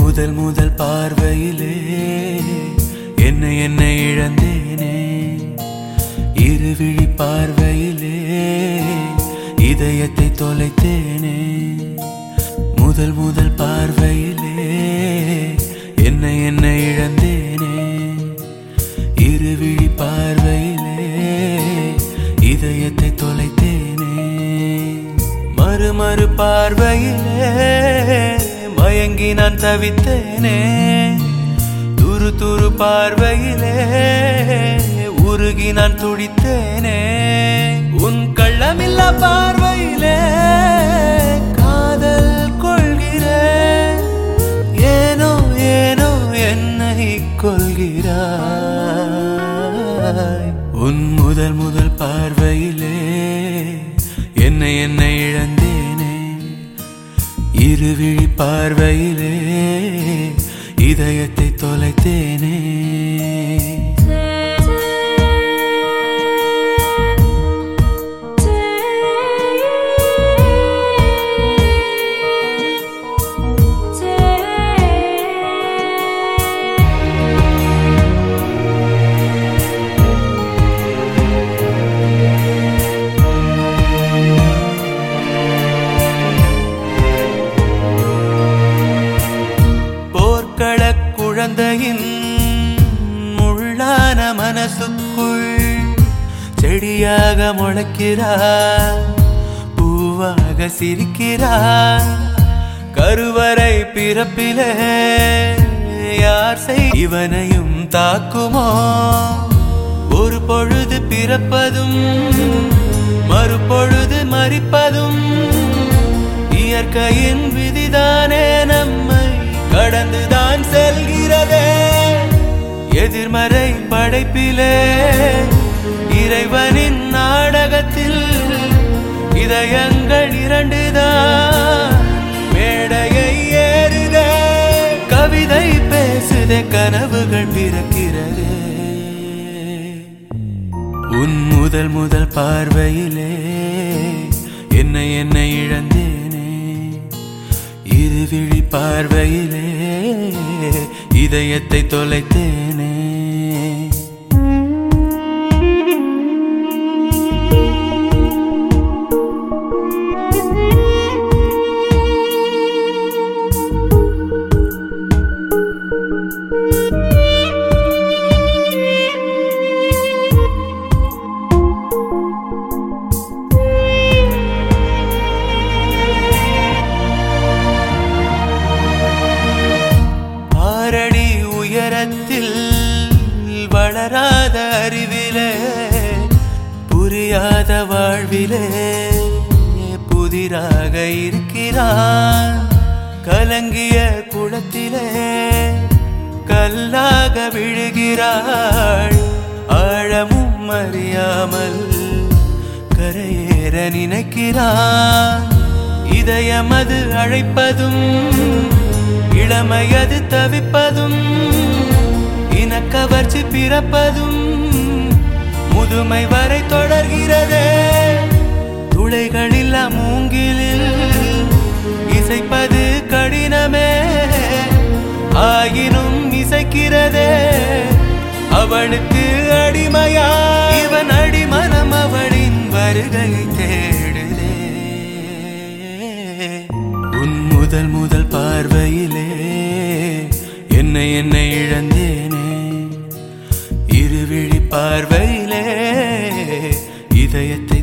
முதல் முதல் பார்வையிலே என்னை என்னை இழந்தேனே இருவிழி பார்வையிலே இதயத்தை தொலைத்தேனே முதல் முதல் பார்வையிலே என்னை என்னை இழந்தேனே இருவிழி பார்வையிலே இதயத்தை தொலைத்தேனே மறு மறு பார்வையிலே மயங்கி நான் தவித்தேனே துரு துரு பார்வையிலே உருகி நான் துடித்தேனே உன் கள்ளமில்லா பார்வையிலே காதல் கொள்கிறேன் ஏனோ ஏனோ என்னை கொள்கிறாய் உன் முதல் முதல் பார்வையிலே என்னை என்னை இழந்தேனே இருவிழி பார்வையிலே இதயத்தை தொலைத்தேனே போர்க்கள குழந்தையின் முள்ளான மனசுக்குள் செடியாக முளைக்கிறார் பூவாக சிரிக்கிறார் கருவறை பிறப்பிலே யார் செய் இவனையும் தாக்குமோ ஒரு பொழுது பிறப்பதும் மறுபொழுது மறிப்பதும் இயற்கையின் விதிதானே நம்மை கடந்துதான் செல்கிறதே எதிர்மறை படைப்பிலே இறைவனின் நாடகத்தில் இதயங்கள் இரண்டுதான் மேடையை ஏறுதே கவிதை பேசுதே கனவுகள் பிறக்கிறதே உன் முதல் முதல் பார்வையிலே என்னை என்னை இழந்தேனே இருவிழி பார்வையிலே இதயத்தை தொலைத்தேனே ஆறடி உயரத்தில் வளராத அறிவிலே புரியாத வாழ்விலே புதிராக இருக்கிறான் கலங்கிய குளத்திலே கல்லாக விழுகிறாள் ஆழமும் அறியாமல் கரையேற நினைக்கிறான் இதயமது அழைப்பதும் இளமையது தவிப்பதும் இனக்கவர்ச்சி பிறப்பதும் முதுமை வரை தொடர்கிறதே துளைகளில்லா மூங்கிலில் இசைப்பது கடினமே ஆயினும் இசைக்கிறதே அவளுக்கு அடிமையா இவன் அடிமனம் அவளின் வருகையை தேடுதே உன் முதல் முதல் பார்வையிலே என்னை என்னை இழந்தேனே இருவிழி பார்வையிலே இதயத்தை